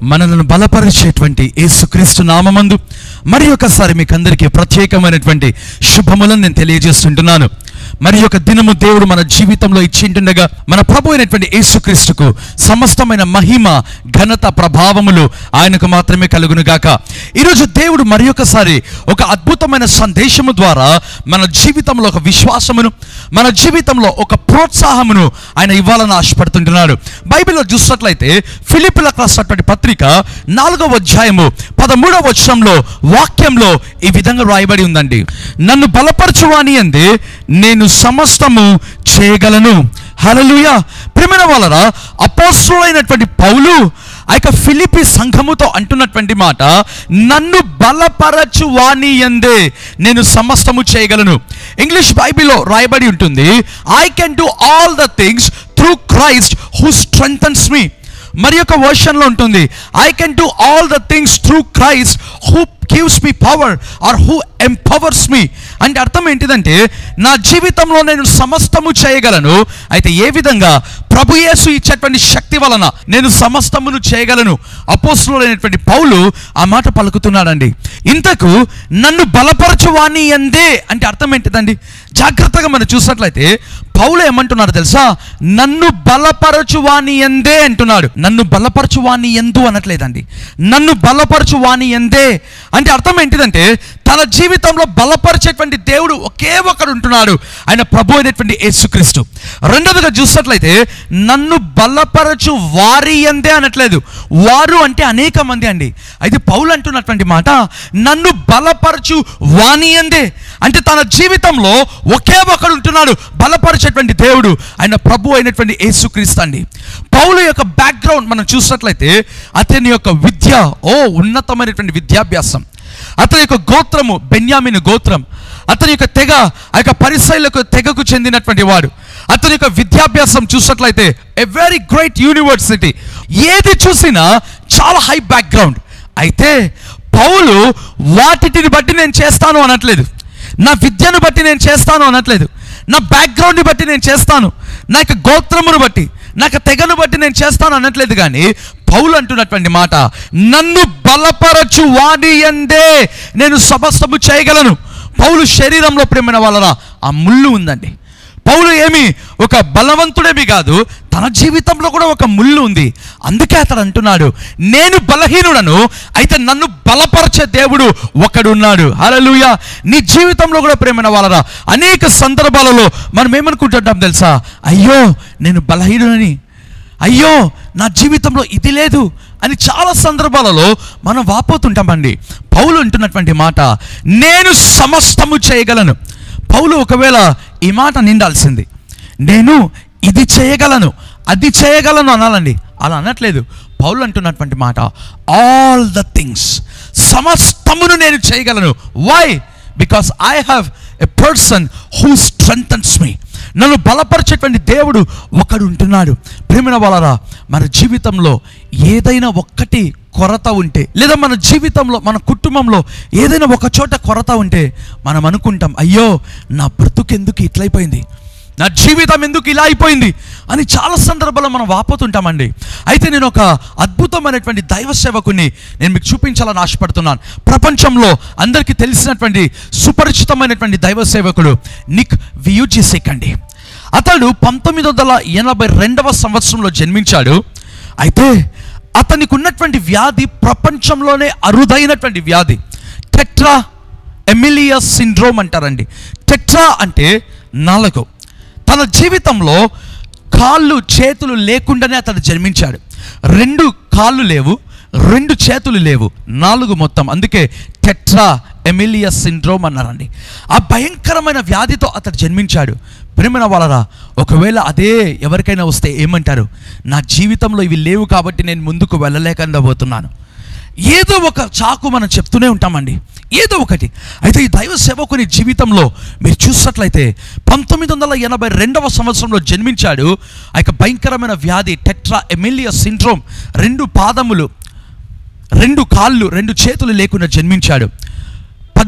మనలను బలపరిచేటువంటి యేసుక్రీస్తు నామమందు మరి ఒకసారి మీకు అందరికీ ప్రత్యేకమైనటువంటి శుభములను నేను తెలియజేస్తుంటున్నాను మరి ఒక దినము దేవుడు మన జీవితంలో ఇచ్చింటుండగా మన ప్రభు అయినటువంటి యేసుక్రీస్తుకు సమస్తమైన మహిమ ఘనత ప్రభావములు ఆయనకు మాత్రమే కలుగును గాక ఈరోజు దేవుడు మరి ఒకసారి ఒక అద్భుతమైన సందేశము ద్వారా మన జీవితంలో ఒక విశ్వాసమును మన జీవితంలో ఒక ప్రోత్సాహమును ఆయన ఇవ్వాలని ఆశపడుతుంటున్నాడు బైబిల్లో చూసినట్లయితే ఫిలిపిలకు రాసినటువంటి పత్రిక నాలుగవ అధ్యాయము పదమూడవ వచనంలో వాక్యంలో ఈ విధంగా రాయబడి ఉందండి నన్ను బలపరచువాని అందే నేను సమస్తము చేయగలను హలలుయ ప్రేమైన వాళ్ళరా అపోస్తులైనటువంటి పౌలు ఆ యొక్క ఫిలిపి సంఘముతో అంటున్నటువంటి మాట నన్ను బలపరచు వాణి ఎందే నేను సమస్తము చేయగలను ఇంగ్లీష్ బైబిల్లో రాయబడి ఉంటుంది I can do all the things through Christ who strengthens me మరి యొక్క వర్షన్లో ఉంటుంది I can do all the things through Christ who gives me power or who empowers me అంటే అర్థం ఏంటిదంటే నా జీవితంలో నేను సమస్తము చేయగలను అయితే ఏ విధంగా ప్రభు యేసు ఇచ్చేటువంటి శక్తి వలన నేను సమస్తమును చేయగలను అపోస్తులైనటువంటి పౌలు ఆ మాట పలుకుతున్నాడండి ఇంతకు నన్ను బలపరచువాణి అందే అంటే అర్థం ఏంటిదండి జాగ్రత్తగా మనం చూసినట్లయితే పౌలు ఏమంటున్నారు తెలుసా నన్ను బలపరచువాని ఎందే అంటున్నాడు నన్ను బలపరచువాని ఎందు అనట్లేదండి నన్ను బలపరచువాని ఎందే అంటే అర్థం ఏంటిదంటే తన జీవితంలో బలపరిచేటువంటి దేవుడు ఒకే ఒకడు ఉంటున్నాడు ఆయన ప్రభు అయినటువంటి యేసుక్రీస్తు రెండవదిగా చూసినట్లయితే నన్ను బలపరచు వారి ఎందే అనట్లేదు వారు అంటే అనేక మంది అండి అయితే పౌలు అంటున్నటువంటి మాట నన్ను బలపరచు వాణి ఎందే అంటే తన జీవితంలో ఒకే ఒకడు ఉంటున్నాడు బలపరిచేటువంటి దేవుడు ఆయన ప్రభు అయినటువంటి యేసుక్రీస్తు అండి పౌలు యొక్క బ్యాక్గ్రౌండ్ మనం చూసినట్లయితే అతని యొక్క విద్య ఓ ఉన్నతమైనటువంటి విద్యాభ్యాసం అతని యొక్క గోత్రము బెన్యామిన్ గోత్రం అతని యొక్క తెగ ఆ యొక్క పరిశైలకు తెగకు చెందినటువంటి వాడు అతని యొక్క విద్యాభ్యాసం చూసినట్లయితే ఎ వెరీ గ్రేట్ యూనివర్సిటీ ఏది చూసినా చాలా హై బ్యాక్గ్రౌండ్ అయితే పౌలు వాటిని బట్టి నేను చేస్తాను అనట్లేదు నా విద్యను బట్టి నేను చేస్తాను అనట్లేదు నా బ్యాక్గ్రౌండ్ని బట్టి నేను చేస్తాను నా యొక్క గోత్రమును బట్టి నా యొక్క తెగను బట్టి నేను చేస్తాను అనట్లేదు కానీ పౌలు అంటున్నటువంటి మాట నన్ను బలపరచు వాడి ఎందే నేను సమస్తము చేయగలను పౌలు శరీరంలో ప్రేమైన వాళ్ళరా ఆ ముళ్ళు ఉందండి పౌలు ఏమి ఒక బలవంతుడేమి కాదు తన జీవితంలో కూడా ఒక ముళ్ళు ఉంది అందుకే అతడు అంటున్నాడు నేను బలహీనుడను అయితే నన్ను బలపరిచే దేవుడు ఒకడు ఉన్నాడు హలలుయ నీ జీవితంలో కూడా ప్రేమైన వాళ్ళరా అనేక సందర్భాలలో మనం ఏమనుకుంటుంటాం తెలుసా అయ్యో నేను బలహీనుడని అయ్యో నా జీవితంలో ఇది లేదు అని చాలా సందర్భాలలో మనం వాపోతుంటామండి పౌలు అంటున్నటువంటి మాట నేను సమస్తము చేయగలను పౌలు ఒకవేళ ఈ మాట నిండాల్సింది నేను ఇది చేయగలను అది చేయగలను అనాలండి అలా అనట్లేదు పౌలు అంటున్నటువంటి మాట ఆల్ ద థింగ్స్ సమస్తమును నేను చేయగలను why because I have a person who strengthens me నన్ను బలపరిచేటువంటి దేవుడు ఒకడు ఉంటున్నాడు ప్రేమిన వాళ్ళరా మన జీవితంలో ఏదైనా ఒక్కటి కొరత ఉంటే లేదా మన జీవితంలో మన కుటుంబంలో ఏదైనా ఒక చోట కొరత ఉంటే మనం అనుకుంటాం అయ్యో నా బ్రతుకెందుకు ఇట్లయిపోయింది నా జీవితం ఎందుకు ఇలా అయిపోయింది అని చాలా సందర్భాల్లో మనం వాపోతుంటామండి అయితే నేను ఒక అద్భుతమైనటువంటి దైవ సేవకుని నేను మీకు చూపించాలని ఆశపడుతున్నాను ప్రపంచంలో అందరికీ తెలిసినటువంటి సుపరిచితమైనటువంటి దైవ సేవకుడు నిక్ వియూజిసిక్ అండి అతడు పంతొమ్మిది వందల ఎనభై రెండవ సంవత్సరంలో జన్మించాడు అయితే అతనికి ఉన్నటువంటి వ్యాధి ప్రపంచంలోనే అరుదైనటువంటి వ్యాధి టెట్రా ఎమిలియస్ సిండ్రోమ్ అంటారండి టెట్రా అంటే నాలుగు తన జీవితంలో కాళ్ళు చేతులు లేకుండానే అతడు జన్మించాడు రెండు కాళ్ళు లేవు రెండు చేతులు లేవు నాలుగు మొత్తం అందుకే టెట్రా ఎమిలియస్ సిండ్రోమ్ అన్నారండి ఆ భయంకరమైన వ్యాధితో అతడు జన్మించాడు ప్రేమన వాళ్ళరా ఒకవేళ అదే ఎవరికైనా వస్తే ఏమంటారు నా జీవితంలో ఇవి లేవు కాబట్టి నేను ముందుకు వెళ్ళలేకుండా పోతున్నాను ఏదో ఒక చాకు మనం చెప్తూనే ఉంటామండి ఏదో ఒకటి అయితే ఈ దైవ సేవకుని జీవితంలో మీరు చూసినట్లయితే పంతొమ్మిది వందల ఎనభై రెండవ సంవత్సరంలో జన్మించాడు ఆ యొక్క భయంకరమైన వ్యాధి టెట్రా ఎమిలియా సిండ్రోమ్ రెండు పాదములు రెండు కాళ్ళు రెండు చేతులు లేకుండా జన్మించాడు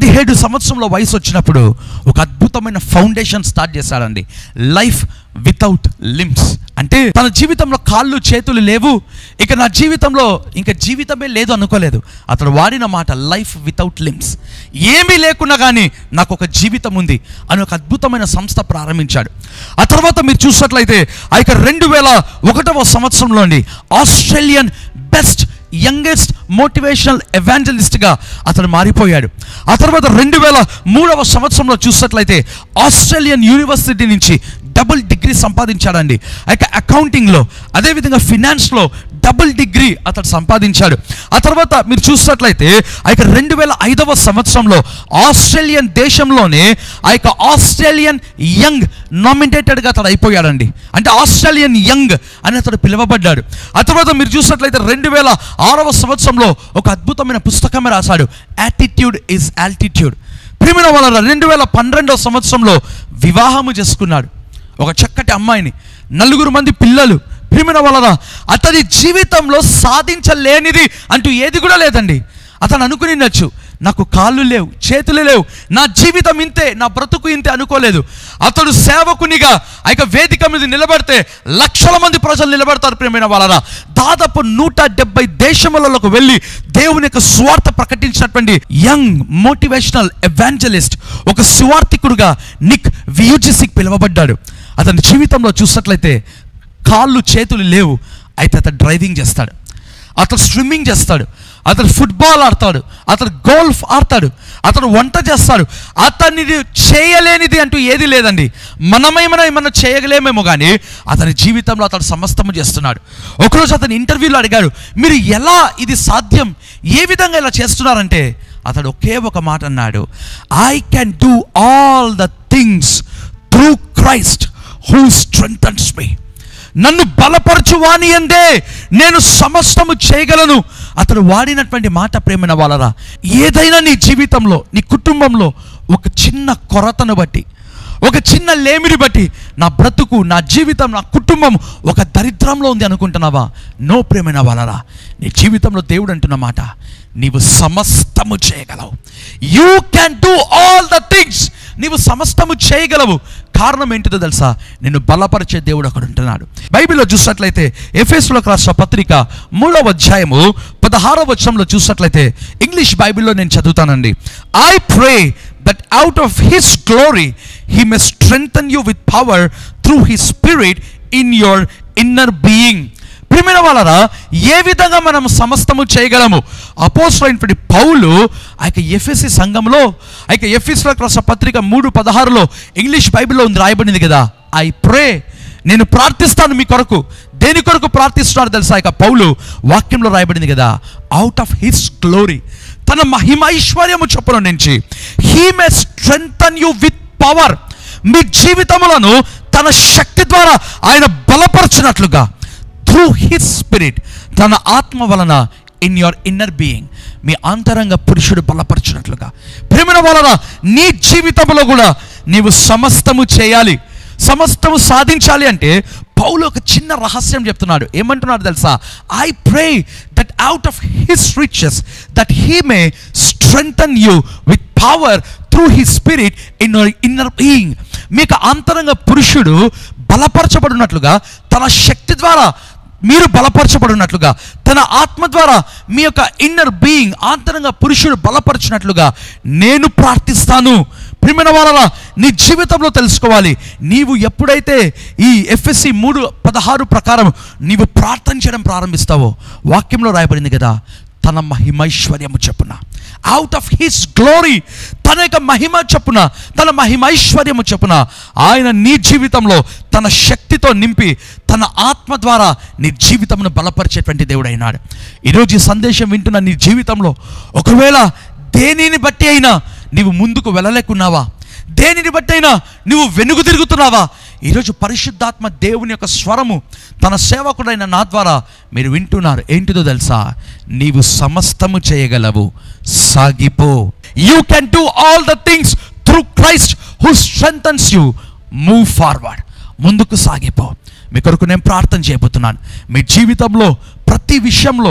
పదిహేడు సంవత్సరంలో వయసు వచ్చినప్పుడు ఒక అద్భుతమైన ఫౌండేషన్ స్టార్ట్ చేశాడండి లైఫ్ వితౌట్ లిమ్స్ అంటే తన జీవితంలో కాళ్ళు చేతులు లేవు ఇక నా జీవితంలో ఇంకా జీవితమే లేదు అనుకోలేదు అతడు వాడిన మాట లైఫ్ వితౌట్ లిమ్స్ ఏమీ లేకున్నా కానీ నాకు ఒక జీవితం ఉంది అని ఒక అద్భుతమైన సంస్థ ప్రారంభించాడు ఆ తర్వాత మీరు చూసినట్లయితే ఆ యొక్క రెండు వేల ఒకటవ సంవత్సరంలో అండి ఆస్ట్రేలియన్ బెస్ట్ యంగెస్ట్ మోటివేషనల్ ఎవాంజలిస్ట్గా అతను మారిపోయాడు ఆ తర్వాత రెండు వేల మూడవ సంవత్సరంలో చూసినట్లయితే ఆస్ట్రేలియన్ యూనివర్సిటీ నుంచి డబుల్ డిగ్రీ సంపాదించాడండి ఆ యొక్క అకౌంటింగ్లో అదేవిధంగా ఫినాన్స్లో డబుల్ డిగ్రీ అతడు సంపాదించాడు ఆ తర్వాత మీరు చూసినట్లయితే ఆ యొక్క రెండు వేల ఐదవ సంవత్సరంలో ఆస్ట్రేలియన్ దేశంలోనే ఆ యొక్క ఆస్ట్రేలియన్ యంగ్ నామినేటెడ్గా అతడు అయిపోయాడండి అంటే ఆస్ట్రేలియన్ యంగ్ అని అతడు పిలువబడ్డాడు ఆ తర్వాత మీరు చూసినట్లయితే రెండు వేల ఆరవ సంవత్సరంలో ఒక అద్భుతమైన పుస్తకమే రాశాడు యాటిట్యూడ్ ఇస్ ఆల్టిట్యూడ్ ప్రియమైన వాళ్ళ రెండు వేల పన్నెండవ సంవత్సరంలో వివాహము చేసుకున్నాడు ఒక చక్కటి అమ్మాయిని నలుగురు మంది పిల్లలు ప్రియమైన వలన అతని జీవితంలో సాధించలేనిది అంటూ ఏది కూడా లేదండి అతను అనుకుని ఉండొచ్చు నాకు కాళ్ళు లేవు చేతులు లేవు నా జీవితం ఇంతే నా బ్రతుకు ఇంతే అనుకోలేదు అతడు సేవకునిగా ఆ యొక్క వేదిక మీద నిలబడితే లక్షల మంది ప్రజలు నిలబడతారు ప్రియమైన వాళ్ళరా దాదాపు నూట డెబ్బై దేశములకు వెళ్ళి దేవుని యొక్క స్వార్థ ప్రకటించినటువంటి యంగ్ మోటివేషనల్ ఎవాంజలిస్ట్ ఒక సువార్థికుడుగా నిక్ వియూజిసిక్ పిలువబడ్డాడు అతని జీవితంలో చూసినట్లయితే కాళ్ళు చేతులు లేవు అయితే అతను డ్రైవింగ్ చేస్తాడు అతను స్విమ్మింగ్ చేస్తాడు అతను ఫుట్బాల్ ఆడతాడు అతను గోల్ఫ్ ఆడతాడు అతను వంట చేస్తాడు అతన్ని చేయలేనిది అంటూ ఏది లేదండి మనమేమైనా ఏమన్నా చేయగలేమేమో కానీ అతని జీవితంలో అతను సమస్తము చేస్తున్నాడు ఒకరోజు అతని ఇంటర్వ్యూలో అడిగాడు మీరు ఎలా ఇది సాధ్యం ఏ విధంగా ఇలా చేస్తున్నారంటే అతడు ఒకే ఒక మాట అన్నాడు I can do all the things through Christ who strengthens me నన్ను బలపరచు వాని అందే నేను సమస్తము చేయగలను అతడు వాడినటువంటి మాట ప్రేమైన వాళ్ళరా ఏదైనా నీ జీవితంలో నీ కుటుంబంలో ఒక చిన్న కొరతను బట్టి ఒక చిన్న లేమిని బట్టి నా బ్రతుకు నా జీవితం నా కుటుంబం ఒక దరిద్రంలో ఉంది అనుకుంటున్నావా నో ప్రేమైన వాళ్ళరా నీ జీవితంలో దేవుడు అంటున్న మాట నీవు సమస్తము చేయగలవు you can do all the things నీవు సమస్తము చేయగలవు కారణం ఏంటిదో తెలుసా నిన్ను బలపరిచే దేవుడు అక్కడ ఉంటున్నాడు బైబిల్లో చూసినట్లయితే ఎఫ్ఎస్లోకి రాష్ట్ర పత్రిక మూడవ అధ్యాయము పదహారవ వచనంలో చూసినట్లయితే ఇంగ్లీష్ బైబిల్లో నేను చదువుతానండి I pray that out of his glory he may strengthen you with power through his spirit in your inner being ప్రియమైన వాళ్ళరా ఏ విధంగా మనం సమస్తము చేయగలము అపోసరైనటువంటి పౌలు ఆ యొక్క ఎఫ్ఎస్సి సంఘంలో ఆ యొక్క ఎఫ్ఎస్లో రాసిన పత్రిక మూడు పదహారులో ఇంగ్లీష్ బైబిల్లో ఉంది రాయబడింది కదా ఐ ప్రే నేను ప్రార్థిస్తాను మీ కొరకు దేని కొరకు ప్రార్థిస్తున్నాడు తెలుసా ఇక పౌలు వాక్యంలో రాయబడింది కదా అవుట్ ఆఫ్ హిస్ గ్లోరీ తన మహిమైశ్వర్యము చొప్పున నుంచి he may strengthen you with power మీ జీవితములను తన శక్తి ద్వారా ఆయన బలపరచినట్లుగా త్రూ హిస్ స్పిరిట్ తన ఆత్మ వలన ఇన్ యువర్ ఇన్నర్ బీయింగ్ మీ అంతరంగ పురుషుడు బలపరచినట్లుగా ప్రేమిన వలన నీ జీవితంలో కూడా నీవు సమస్తము చేయాలి సమస్తము సాధించాలి అంటే పౌలు ఒక చిన్న రహస్యం చెప్తున్నాడు ఏమంటున్నాడు తెలుసా I pray that out of his riches that he may strengthen you with power through he spirit in inner being మీకు అంతరంగ పురుషుడు బలపరచబడినట్లుగా తన శక్తి ద్వారా మీరు బలపరచబడినట్లుగా తన ఆత్మ ద్వారా మీ యొక్క ఇన్నర్ బీయింగ్ ఆంతరంగ పురుషుడు బలపరిచినట్లుగా నేను ప్రార్థిస్తాను ప్రియమైన వాళ్ళ నీ జీవితంలో తెలుసుకోవాలి నీవు ఎప్పుడైతే ఈ ఎఫ్ఎస్సి మూడు పదహారు ప్రకారం నీవు ప్రార్థన చేయడం ప్రారంభిస్తావో వాక్యంలో రాయబడింది కదా తన మహిమైశ్వర్యము చెప్పున అవుట్ ఆఫ్ హిస్ గ్లోరీ తన యొక్క మహిమ చెప్పున తన మహిమైశ్వర్యము చెప్పున ఆయన నీ జీవితంలో తన శక్తితో నింపి తన ఆత్మ ద్వారా నీ జీవితమును బలపరిచేటువంటి దేవుడు అయినాడు ఈరోజు ఈ సందేశం వింటున్న నీ జీవితంలో ఒకవేళ దేనిని బట్టి అయినా నీవు ముందుకు వెళ్ళలేకున్నావా దేనిని బట్టి అయినా నువ్వు వెనుగు తిరుగుతున్నావా ఈరోజు పరిశుద్ధాత్మ దేవుని యొక్క స్వరము తన సేవకుడైన నా ద్వారా మీరు వింటున్నారు ఏంటిదో తెలుసా నీవు సమస్తము చేయగలవు సాగిపో you can do all the things through Christ who strengthens you move forward ముందుకు సాగిపో మీ కొరకు నేను ప్రార్థన చేయబోతున్నాను మీ జీవితంలో ప్రతి విషయంలో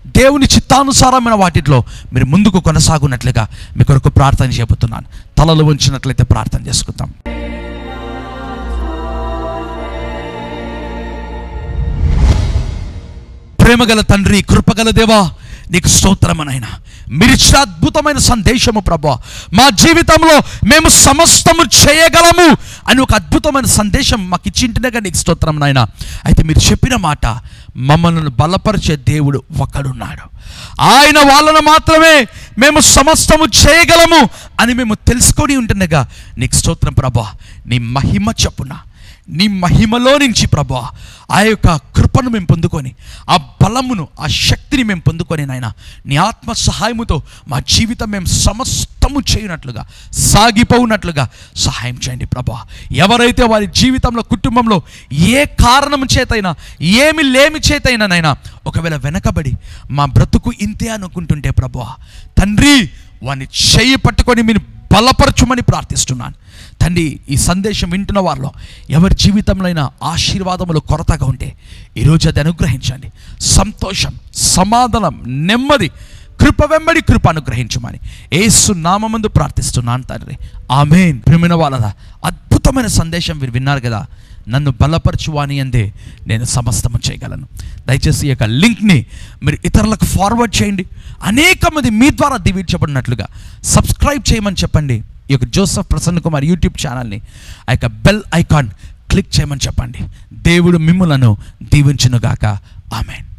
దేవుని చిత్తానుసారమైన వాటిలో మీరు ముందుకు కొనసాగునట్లుగా మీ కొరకు ప్రార్థన చెబుతున్నాను తలలు ఉంచినట్లయితే ప్రార్థన చేసుకుందాం ప్రేమగల తండ్రి కృపగల దేవా నీకు స్తోత్రమనైనా మీరు ఇచ్చిన అద్భుతమైన సందేశము ప్రభా మా జీవితంలో మేము సమస్తము చేయగలము అని ఒక అద్భుతమైన సందేశం మాకు ఇచ్చింటేగా నీకు స్తోత్రం నాయన అయితే మీరు చెప్పిన మాట మమ్మల్ని బలపరిచే దేవుడు ఒకడున్నాడు ఆయన వాళ్ళను మాత్రమే మేము సమస్తము చేయగలము అని మేము తెలుసుకొని ఉంటుండగా నీకు స్తోత్రం ప్రభా నీ మహిమ చెప్పున నీ మహిమలో నుంచి ప్రభా ఆ యొక్క కృపను మేము పొందుకొని ఆ బలమును ఆ శక్తిని మేము పొందుకొని నాయన నీ ఆత్మ సహాయముతో మా జీవితం మేము సమస్తము చేయనట్లుగా సాగిపోవునట్లుగా సహాయం చేయండి ప్రభా ఎవరైతే వారి జీవితంలో కుటుంబంలో ఏ కారణం చేతైనా ఏమి లేమి చేతైనా నైనా ఒకవేళ వెనకబడి మా బ్రతుకు ఇంతే అనుకుంటుంటే ప్రభా తండ్రి వాని చేయి పట్టుకొని మీరు బలపరచుమని ప్రార్థిస్తున్నాను తండ్రి ఈ సందేశం వింటున్న వారిలో ఎవరి జీవితంలో అయినా ఆశీర్వాదములు కొరతగా ఉంటే ఈరోజు అది అనుగ్రహించండి సంతోషం సమాధానం నెమ్మది కృప వెంబడి కృప అనుగ్రహించమని ఏసు నామందు ప్రార్థిస్తున్నాను తండ్రి ఆమెన్ ప్రిమిన వాళ్ళదా అద్భుతమైన సందేశం మీరు విన్నారు కదా నన్ను బలపరచువాని అందే నేను సమస్తము చేయగలను దయచేసి ఈ యొక్క లింక్ని మీరు ఇతరులకు ఫార్వర్డ్ చేయండి అనేక మంది మీ ద్వారా దీవించబడినట్లుగా సబ్స్క్రైబ్ చేయమని చెప్పండి ఈ యొక్క జోసఫ్ ప్రసన్న కుమార్ యూట్యూబ్ ఛానల్ని ఆ యొక్క బెల్ ఐకాన్ క్లిక్ చేయమని చెప్పండి దేవుడు మిమ్ములను దీవించునుగాక ఆమెన్